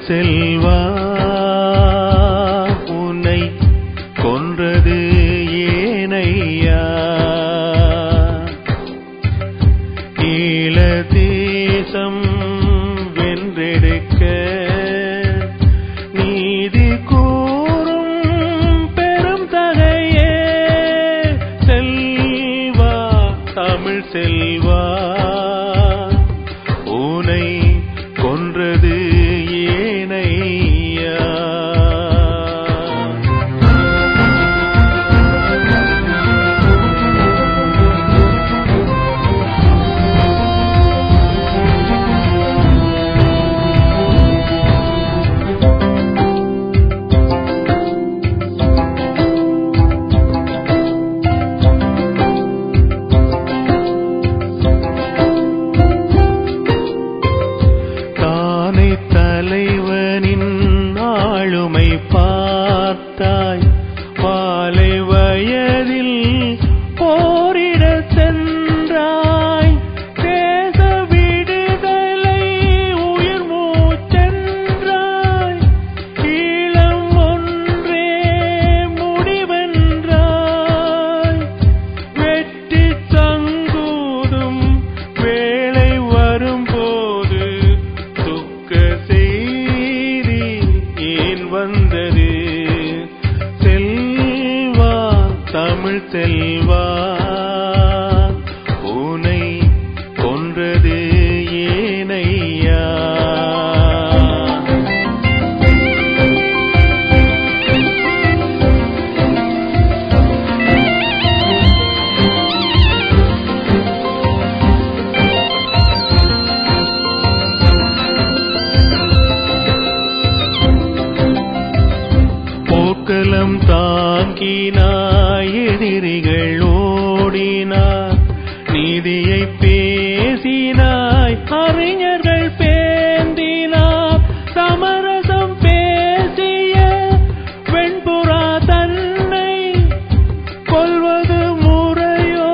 செல்வா உன்னை கொன்றது ஏனையா ஈழ தேசம் வென்றெடுக்க நீதி கூறும் பெரும் தகையே செல்வா தமிழ் செல்வா உனை கொன்றது ஏனையா தானே தலைவனின் ஆளுமை பார்த்தாய் மாலை வயதில் போரிட சென்றாய் தேச விடுதலை உயிர் மூச்சென்றாய் ஈழம் ஒன்றே முடிவென்றாய் வெற்றி சங்கூதும் வேளை வரும்போது துக்க செய்தி ஏன் வந்தது செல்வா தமிழ் செல்வா உனை கொன்றது ஏனையா போக்கலம் தாங்கினாய் எதிரிகள் ஓடினார் நீதியை பேசினாய் அறிஞர்கள் பேந்தினார் சமரசம் பேசிய வெண்புறா தன்னை கொல்வது முறையோ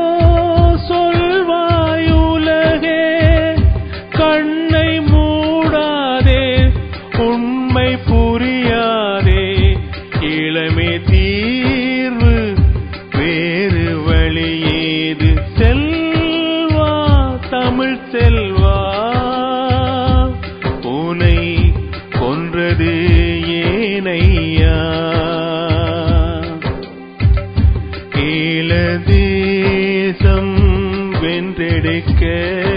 சொல்வாயுலகே கண்ணை மூடாதே உண்மை புரியாதே இளமே தீர்வு வேறு வழியேது செல்வா தமிழ் செல்வா உனை கொன்றது ஏனையா ஈழ தேசம் வென்றெடுக்க